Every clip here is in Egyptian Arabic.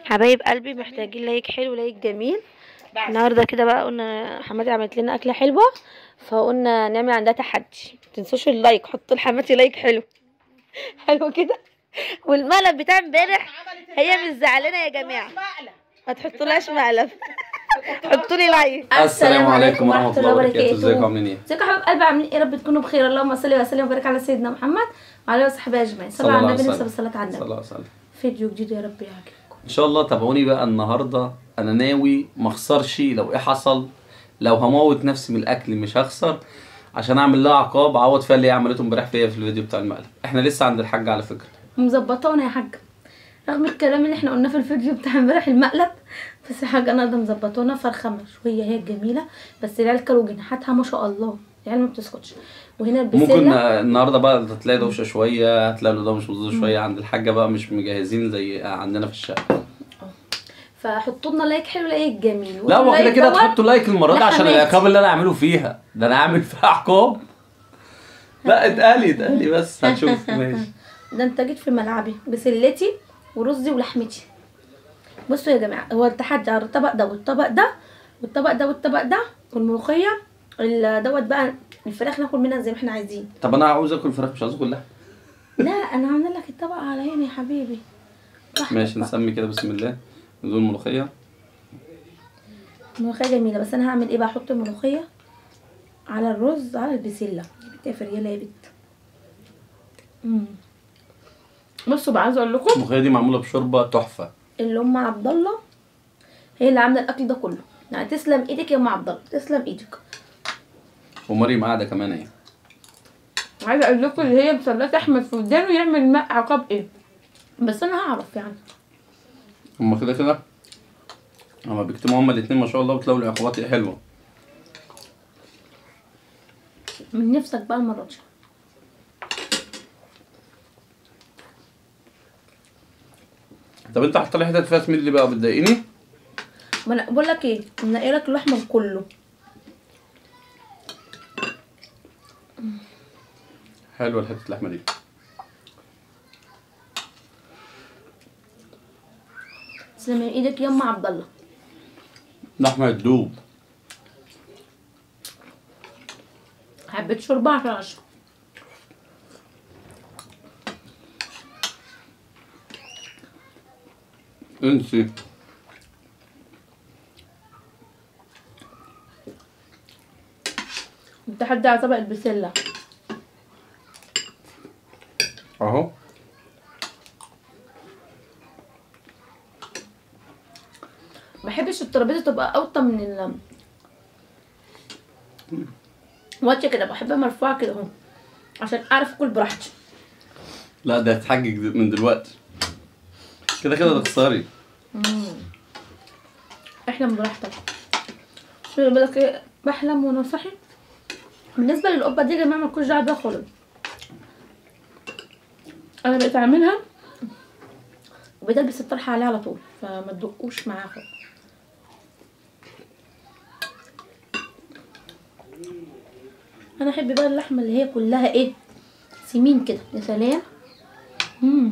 حبايب قلبي محتاجين لايك حلو لايك جميل النهارده كده بقى قلنا حماتي عملت لنا اكله حلوه فقلنا نعمل عندها تحدي متنسوش اللايك حطوا لحماتي لايك حلو حلو كده والمقلب بتاع امبارح هي مش زعلانه يا جماعه ما تحطولهاش مقلب حطوا لي لايك السلام عليكم ورحمه الله وبركاته ازيكم عاملين ايه ازيكم يا حبايب قلبي عاملين ايه يا رب تكونوا بخير اللهم صل وسلم وبارك على سيدنا محمد وعلى اله وصحبه اجمعين صلوا على النبي نسال الصلاه على صلى النبي الله عليه وسلم فيديو جديد يا رب يعجبكم ان شاء الله تابعوني بقى النهارده انا ناوي ما اخسرش لو ايه حصل لو هموت نفسي من الاكل مش هخسر عشان اعمل لها عقاب اعوض فيها اللي هي عملته امبارح فيا في الفيديو بتاع المقلب احنا لسه عند الحاج على فكره مظبطانا يا حاجه رغم الكلام اللي احنا قلناه في الفيديو بتاع امبارح المقلب بس يا حاجه النهارده مظبطانا فرخه مشويه هي الجميله بس العيال كلوا جناحاتها ما شاء الله العيال ما بتسكتش وهنا ممكن البسله النهارده بقى تلاقي دوشه شويه هتلاقي ده مش مظبوط شويه عند الحاجه بقى مش مجهزين زي عندنا في الشقه فحطوا لنا لايك حلو لايك جميل لا هو كده واللايك كده دوت تحطوا لايك المره دي عشان لحماتي. العقاب اللي انا اعمله فيها ده انا اعمل فيها عقاب لا اتقالي اتقالي بس هنشوف ماشي ده انت جيت في ملعبي بسلتي ورزي ولحمتي بصوا يا جماعه هو التحدي على الطبق ده والطبق ده والطبق ده والطبق ده والملوخيه ال- دوت بقى الفراخ ناكل منها زي ما احنا عايزين طب انا عاوز اكل فراخ مش عاوز اكل لحم لا انا عامله لك الطبق على عيني يا حبيبي براحتك ماشي بقى. نسمي كده بسم الله نزول ملوخيه الملوخيه جميله بس انا هعمل ايه بقى احط الملوخيه على الرز على البسله يا بنت يا فرياله يا بنت مم. بصوا بقى عايزه اقول لكم الملوخيه دي معموله بشوربه تحفه اللي ام عبد الله هي اللي عامله الاكل ده كله يعني تسلم ايدك يا ام عبد الله تسلم ايدك ومريم قاعده كمان اهي عايزه اقول لكم اللي هي مسلات احمد في ودانه يعمل ماء عقاب ايه بس انا هعرف يعني هما كده كده هما بيكتبوا هما الاتنين ما شاء الله بتلاقوا العقوبات حلوه من نفسك بقى المره دي طب انت حاطه لي حتت فيها سميد اللي بقى بتضايقني ما انا بقول لك ايه منقي لك اللحمه كله حلوه الحته اللحمه دي تسلم ايدك يا ام عبد الله لحمه تدوب حبيت شوربه عشان اشرب انسي التحدي على طبق البسله اهو ما بحبش الترابيزه تبقى اوطى من ال واتش كده بحبها مرفوعه كده اهو عشان اعرف اكل براحتي لا ده هتحجج من دلوقتي كده كده تخسري احلم براحتك خلي بالك ايه بحلم وانا صاحي بالنسبه للقبه دي يا جماعه مالكوش دعوه بيها خالص انا بقيت اعملها وبقيت البس الطرحه عليها على طول فما تدقوش معاها خالص انا احب بقى اللحمه اللي هي كلها ايه سمين كده يا سلام امم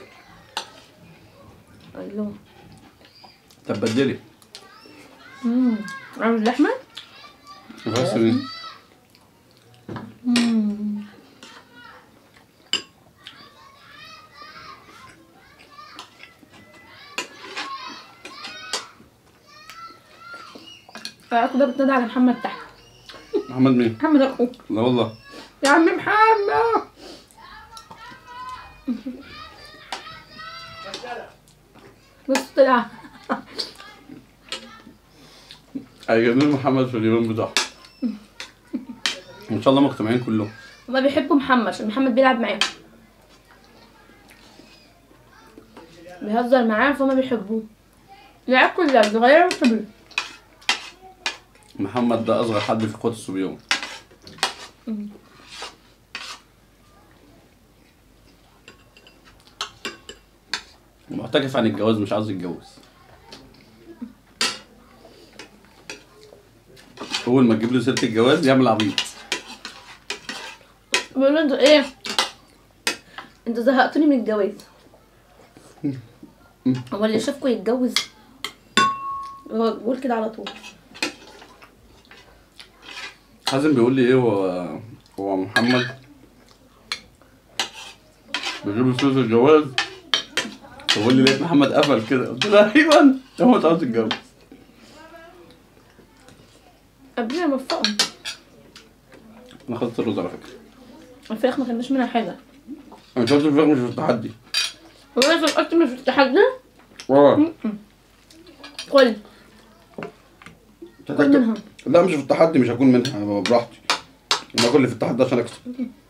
الله طب بدلي امم عامل اللحمه بس مين مم. اخو ده بتنادى على محمد تحت محمد مين محمد اخوك لا والله يا عم محمد بص طلع هيجيب لنا محمد في اليوم بتاعه ان شاء الله مجتمعين كلهم هما بيحبوا محمد عشان محمد بيلعب معاهم بيهزر معاهم فهم بيحبوه العيال كلها صغيرة وكبيرة محمد ده اصغر حد في اخوات الصبيان معتكف عن الجواز مش عاوز يتجوز اول ما تجيب له سيره الجواز يعمل عبيط بيقولوا انتوا ايه انتوا زهقتوني من الجواز مم. هو اللي شافكوا يتجوز هو بيقول كده على طول حازم بيقول لي ايه هو هو محمد بيجيب فلوس الجواز بيقول لي لقيت محمد قفل كده قلت له ايوه هو انت عاوز تتجوز قبلنا موفقهم انا خدت الرز على فكره الفراخ ما كناش منها حاجه انا شفت الفراخ مش في التحدي هو انا فكرت مش في التحدي اه كل كل منها لا مش في التحدي مش هكون منها أنا براحتي انا اكل اللي في التحدي عشان اكسب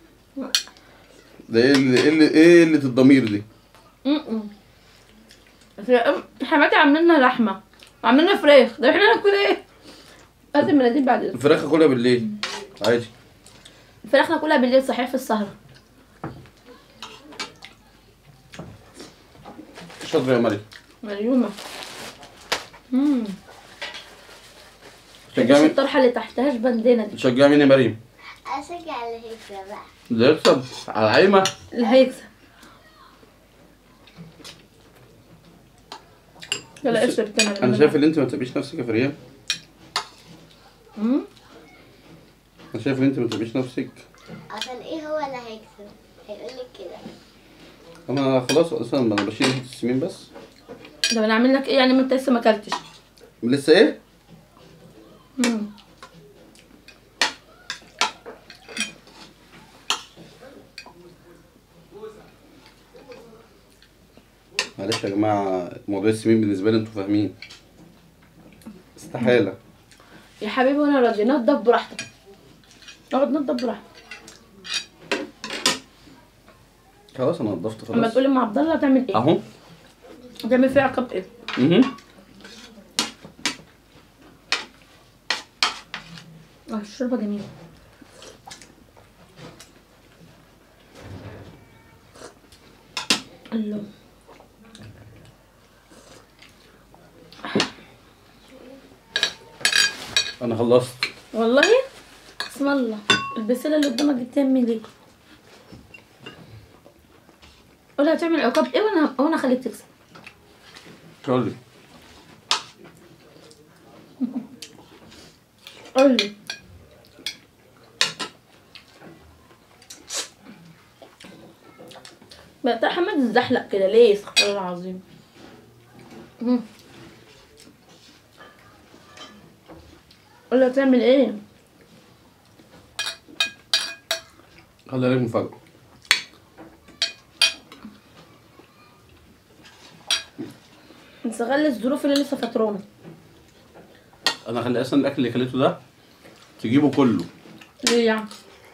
ده ايه اللي ايه اللي ايه اللي الضمير دي م-م. في- حماتي عاملين لنا لحمه وعاملين لنا فراخ ده احنا ناكل ايه لازم مناديل بعد اذنك الفراخ اكلها بالليل عادي الفراخ ناكلها بالليل صحيح في السهره شاطر يا مريم مريومه امم مش شجع مين الطرحه اللي تحتهاش بندانه دي شجع مين يا مريم اشجع اللي هيكسب بقى اللي يكسب على العايمه اللي هيكسب يلا اشرب تاني انا شايف ان انت ما تبيش نفسك يا فريان امم انا شايف ان انت ما تبيش نفسك عشان ايه هو اللي هيكسب هيقول لك كده انا خلاص اصلا انا بشيل ريحه السمين بس ده انا اعمل لك ايه يعني ما انت لسه ما اكلتش لسه ايه امم معلش يا جماعه موضوع السمين بالنسبه لي انتوا فاهمين استحاله يا حبيبي وانا راضي نضف براحتك اقعد نضف براحتك خلاص انا نضفت اما خلاص تقولي ام عبد الله تعمل ايه اهو تعمل فيها عقاب ايه اها اه الشوربه جميله الله انا خلصت والله بسم الله البسله اللي قدامك دي بتعمل ايه قولها هتعمل عقاب ايه وانا وانا اخليك تكسب قول لي قول لي بقى محمد الزحلق كده ليه استغفر الله العظيم مم. قول له هتعمل ايه خلي عليك مفاجاه نستغل الظروف اللي لسه فاترونا انا خلي اصلا الاكل اللي كلته ده تجيبه كله ليه يعني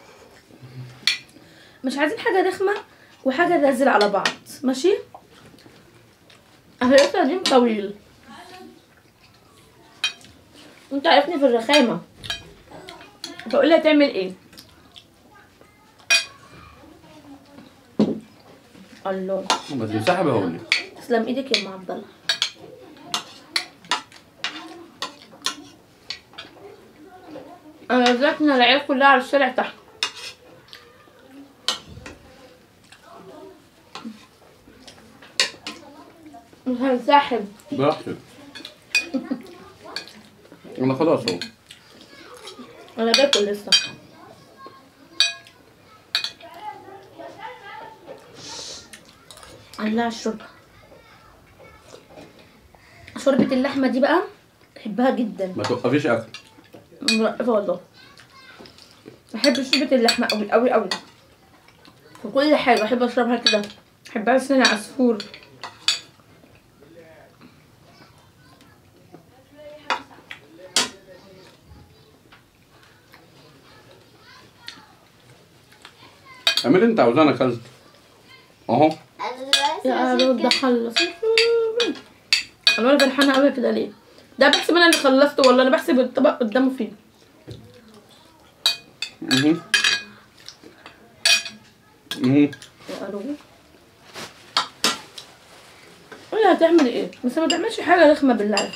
مش عايزين حاجة رخمة وحاجة نازل على بعض ماشي اهي قديم طويل انت عارفني في الرخامة بقول لها تعمل ايه الله ما تمسحي بقول لي تسلم ايدك يا ام عبد الله انا نزلتنا العيال كلها على الشارع تحت مش هنسحب براحتك انا خلاص اهو انا باكل لسه الله على الشوربه شوربه اللحمه دي بقى بحبها جدا ما توقفيش اكل مرقفه والله بحب شوربه اللحمه قوي قوي قوي في كل حاجه بحب اشربها كده بحبها لسان عصفور اعملي انت عاوزاه انا اكلت اهو انا دلوقتي يا عشان رب كده- خلص انا ولا فرحانه قوي كده ليه ده بحسب انا اللي خلصت والله انا بحسب الطبق قدامه فين اها اها يا رب ولا هتعمل ايه بس ما تعملش حاجه رخمه بالله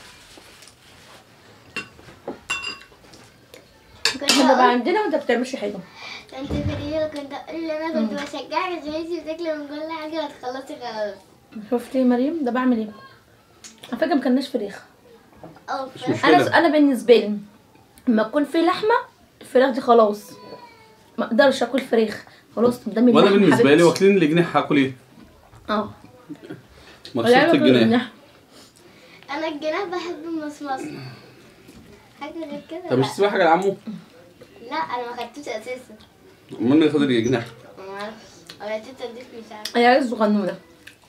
كنت احنا بقى أقول- عندنا وانت بتعملش حاجه كنت في الريل كنت اقول انا كنت بشجعك عشان انتي بتاكلي من كل حاجه وتخلصي خلاص شفتي يا مريم ده بعمل ايه على فكره ما كناش فراخ اه مش فاهم. مشكلة. انا انا بالنسبه لي لما يكون في لحمه الفراخ دي خلاص ما اقدرش اكل فراخ خلاص قدامي وانا اللحمة بالنسبه لي حبيبتي. واكلين الجناح هاكل ايه؟ اه مكسوره لا، باكل الجناح الجناح. انا الجناح بحب المصمص حاجه غير كده طب مش لا. تسيبها حاجه يا عمو؟ لا انا ما خدتوش اساسا امال مين خد الجناح؟ ما اعرفش ولا تيتا اديت مش عارفه هي عايز صغنونه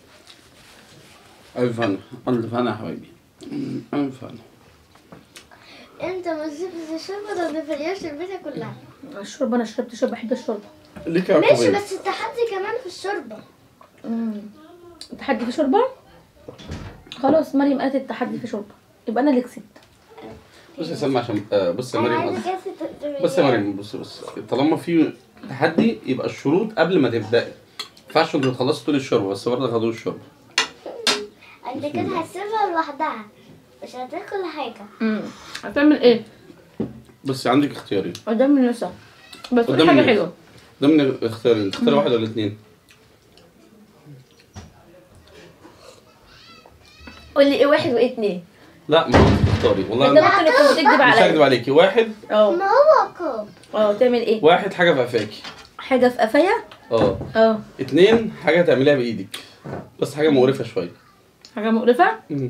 الف هنا الف هنا يا حبايبي الف هنا انت ما شربتش الشوربه ده ما تفرقش البيت كلها الشوربه انا شربت شوربه بحب الشوربه ليك يا ماشي عقوبة. بس التحدي كمان في الشوربه امم التحدي في شوربه خلاص مريم قالت التحدي في شوربه يبقى انا اللي كسبت بص يا سلمى عشان آه، بص يا انا مريم عايزه قصدي. كاسه تقدريات. بص يا مريم بص بص طالما في تحدي يبقى الشروط قبل ما تبدأي ما ينفعش انتوا تخلصوا طول الشوربه بس برضه خدوا الشوربه انت كده هتسيبها لوحدها مش هتاكل حاجه امم هتعمل ايه بص عندك اختيارين قدام النساء بس قول قدام حاجه الناس. حلوه ضمن اختيارين تختاري واحد ولا اتنين قول لي ايه واحد وايه اتنين لا ما هو انت تختاري والله انت أنا ممكن تكون بتكذب مش هكدب عليا عليكي واحد اه ما هو عقاب اه تعمل ايه واحد حاجه في قفاكي حاجه في قفايا اه اه اتنين حاجه تعمليها بايدك بس حاجه مقرفه شويه حاجه مقرفه مم.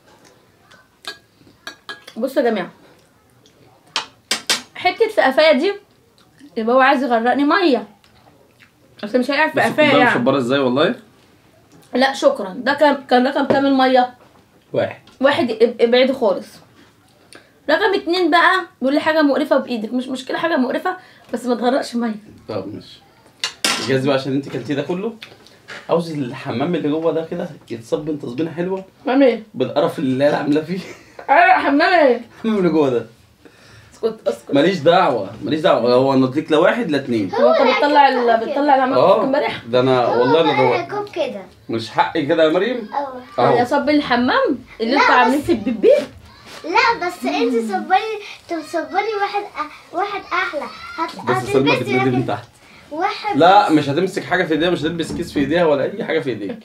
بصوا يا جماعه حته في قفايا دي يبقى هو عايز يغرقني ميه اصل مش هيقع في بس قفايا الكوبايه يعني مشبره ازاي والله لا شكرا ده كان كان رقم كام الميه واحد واحد اب- ابعده خالص رقم اتنين بقى بيقول لي حاجه مقرفه بايدك مش مشكله حاجه مقرفه بس ما تغرقش ميه طب ماشي الجهاز بقى عشان انت كلتيه ده كله عاوز الحمام اللي جوه ده كده يتصب تصبينه حلوه اعمل ايه؟ بالقرف اللي انا عاملاه فيه انا حمام ايه؟ الحمام اللي جوه ده اسكت اسكت ماليش دعوه ماليش دعوه هو انا قلت لك لا واحد لا اتنين هو انت اللي بتطلع هيكون ال... كده. بتطلع اللي عملته اه امبارح ده انا والله هو اللي هو عقاب كده مش حقي كده يا مريم اه يا اهو صب الحمام اللي لا، انتوا بس- عاملين في البيبي لا بس انت صبري تصبري واحد أ... واحد احلى هت... بس سلمى هتلبسي بتنادي من لكن تحت واحد لا مش هتمسك حاجه في ايديها مش هتلبس كيس في ايديها ولا اي حاجه في ايديك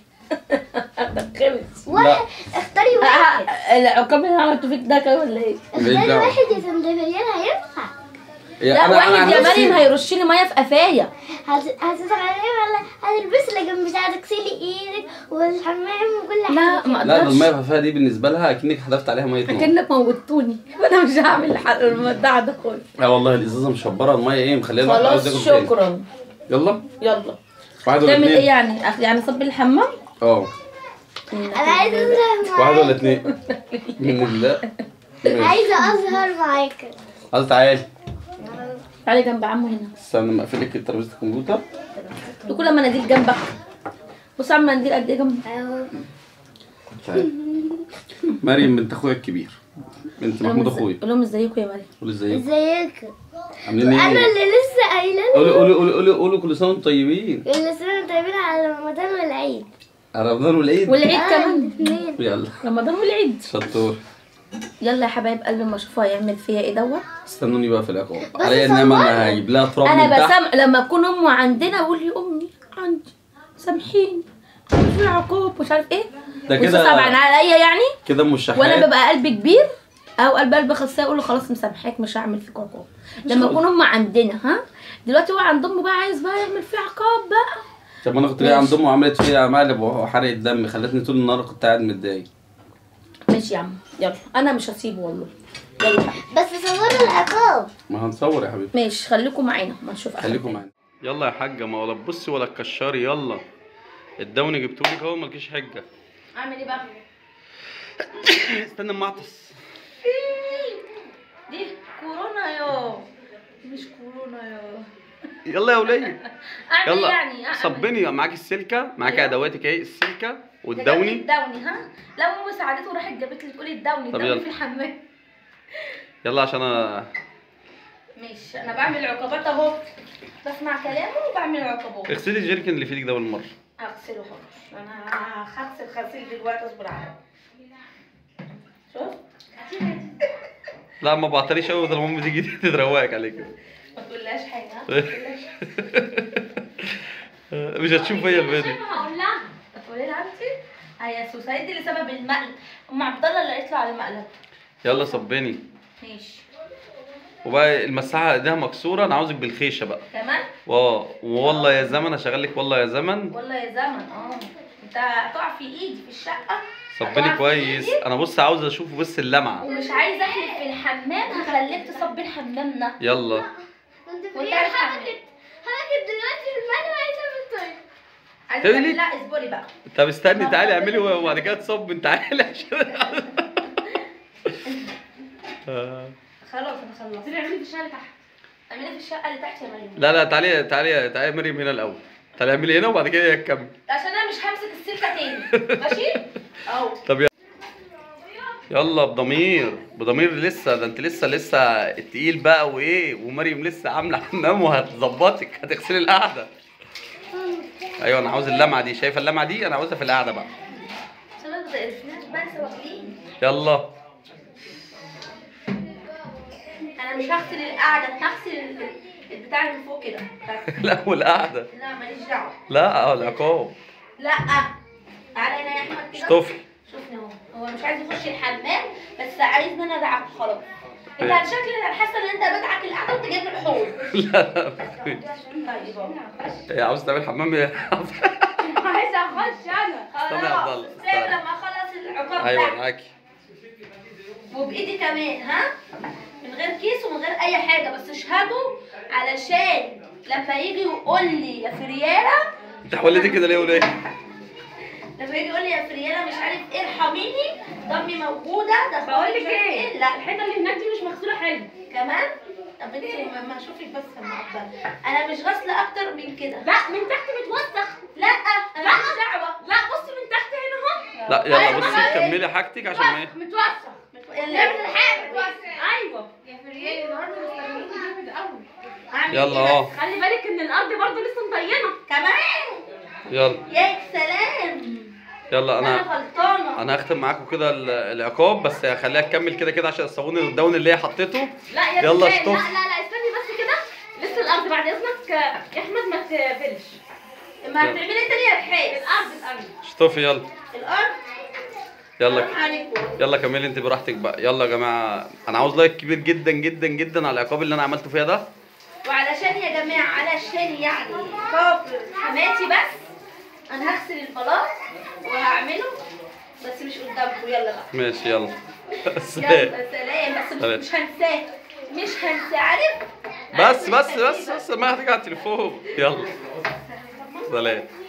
خلص واحد اختاري واحد العقاب اللي عملته فيك ده كده ولا ايه؟ ماليش اختاري دعوة. واحد يا سندريلا هينفع يا لا أنا- أنا واحد عن يا نفسي- مريم هيرش لي ميه في قفايا هت... هتتغيري ولا هتلبسي لكن مش هتغسلي ايدك والحمام وكل حاجه لا ما لا ده اقدرش الميه فيها دي بالنسبه لها اكنك حذفت عليها ميه نار اكنك موتوني وانا مش هعمل الحق المدع ده خالص لا والله الازازه مشبره الميه ايه مخليها الواحد عاوز خلاص ياكل تاني. شكرا يلا يلا واحد ولا تعمل ايه اتنين يعني أخ- يعني صب الحمام اه انا عايزه اظهر واحد ولا معاك اتنين من الله ماشي. عايزه اظهر معاك عايز تعالي تعالي جنب عمو هنا استنى ما اقفل لك ترابيزه الكمبيوتر كل ما مناديل جنبك بص على المنديل قد ايه جنبك اهو تعالي مريم بنت اخويا الكبير بنت محمود اخويا قول لهم ازيكم يا مريم قولي ازيكم ازيك عاملين انا ايه اللي لسه قايله قولي قولي قولي قولي قولي كل سنه وانتم طيبين اللي سنة طيبين على رمضان والعيد رمضان والعيد والعيد آه، كمان الاثنين. يلا رمضان والعيد شطور يلا يا حبايب قلبي ما اشوفه هيعمل فيا ايه دوت استنوني بقى في العقاب بس عليا انما انا صورني. هجيب لها تراب انا من تحت بسامح لما اكون امه عندنا اقول لي امي عندي سامحيني مش في عقاب مش عارف ايه ده وانتوا كده- صعبان عليا يعني كده مش شحات وانا ببقى قلبي كبير او قلب قلب خصائي اقول له خلاص مسامحاك مش هعمل فيك عقاب لما اكون امه عندنا ها دلوقتي هو عند امه بقى عايز بقى يعمل فيه عقاب بقى طب انا كنت جاي عند ماشي. امي وعملت فيها مقلب وحرقت دم خلتني طول النهار كنت قاعد متضايق ماشي يا عم يلا انا مش هسيبه والله يلا يا حبيبي. بس صوروا العقاب ما هنصور يا حبيبي ماشي خليكم معانا ما نشوف آخر خليكم حاجة. معانا يلا يا حاجه ما ولا تبصي ولا تكشري يلا الدوني جبتولك اهو مالكيش حجه اعمل ايه بقى استنى اما اعطس دي كورونا يا مش كورونا يا يلا يا وليه اعمل يلا إيه يعني أعمل صبني معاك السلكه معاك أيوة. ادواتك اهي السلكه ده جابت والدوني الدوني ها لو امي ساعدته وراحت جابت لي تقولي الدوني طب الدوني يلا. في الحمام يلا عشان انا ماشي انا بعمل عقوبات اهو بسمع كلامه وبعمل عقوبات اغسلي الجيركن اللي في ايدك ده اول مره هغسله خلاص انا هغسل غسيل دلوقتي اصبر عليا شوف لا ما بعتريش قوي ده المهم تيجي تتروقك عليك ما تقولهاش حاجه ها؟ ما تقولهاش مش هتشوف هي الفيديو هقول لها هتقولي لها انت يا سوسه انت اللي سبب المقلب ام عبد الله اللي قالت له على المقلب يلا صبني ماشي وبقى المساحه ايديها مكسوره انا عاوزك بالخيشه بقى كمان واو والله يا زمن اشغل لك والله يا زمن والله يا زمن اه انت هتقع في ايدي في الشقه هتقع صبني في كويس إيدي، انا بص عاوز اشوف بس اللمعه ومش عايزه احلف في الحمام هخليك تصبي حمامنا يلا كنت وانت في عارف حركة حركة دلوقتي في المعنى عايزة بالطيب عايزه تقولي؟ تعملي- لا اصبري بقى طب استني تعالي اعملي وبعد كده تصب تعالي عشان آه. خلاص انا خلصت اعملي في الشارع تحت اعملي في الشقه اللي تحت يا مريم لا لا تعالي تعالي تعالي يا مريم هنا الاول تعالي اعملي هنا وبعد كده تكمل عشان انا مش همسك السلكه تاني ماشي اهو طب يلا يلا بضمير بضمير لسه ده انت لسه لسه التقيل بقى وايه ومريم لسه عامله حمام وهتظبطك هتغسلي القعده ايوه انا عاوز اللمعه دي شايفه اللمعه دي انا عاوزها في القعده بقى عشان ما تقرفناش بقى سواقين يلا انا مش هغسل القعده انا هغسل ال- البتاع اللي من فوق كده بتاع- لا والقعده لا ماليش دعوه لا اه العقاب لا تعالى هنا يا احمد كده اشطفي شوفني اهو هو مش عايز يخش الحمام بس عايز ان انا ادعك خلاص انت إيه. على شكل انا حاسه ان انت بدعك القعده وانت جايب الحوض لا لا طيب اهو هي عاوز تعمل حمام يا عايزه اخش انا استنى يا عبد الله، خلاص استنى. سيب لما اخلص العقاب ايوه ده معاكي وبايدي كمان ها من غير كيس ومن غير اي حاجه بس اشهدوا علشان لما يجي يقول لي يا فرياله انت حولتي كده ليه وليه؟ لما يجي يقول لي يا فرياله مش عارف ايه ارحميني ضمي موجوده ده بقول لك مش عارف ايه لا الحيطه اللي هناك دي مش مغسوله حلو كمان طب انت ما ما اشوفك بس يا معبر انا مش غاسله اكتر من كده لا من تحت متوسخ لا انا ماليش دعوه لا بصي من تحت هنا اهو لا يلا أيوة، بصي بقى إيه؟ كملي حاجتك عشان ما ايه متوسخ اللي ايوه يا فريال النهارده مستغربين جامد قوي هعمل يلا ايه اه بس؟ خلي بالك ان الارض برضه لسه مطينه كمان يلا يا سلام يلا انا انا غلطانه انا هختم معاكم كده ال- العقاب بس هخليها تكمل كده كده عشان الصابون الدون اللي هي حطيته لا يا يلا فريال، اشطف. لا لا لا استني بس كده لسه الارض بعد اذنك يا احمد ما تقفلش ما هتعملي انت ليه يا رحاس الارض الارض اشطفي يلا الارض يلا حرام عليكم يلا كملي انت براحتك بقى يلا يا جماعه انا عاوز لايك كبير جدا جدا جدا على العقاب اللي انا عملته فيها ده وعلشان يا جماعه علشان يعني خاطر حماتي بس انا هغسل البلاط وهعمله بس مش قدامكم يلا بقى ماشي يلا سلام. يلا سلام بس سلام. مش, مش هنساه مش هنساه عارف بس بس بس بس ما هتيجي على التليفون يلا سلام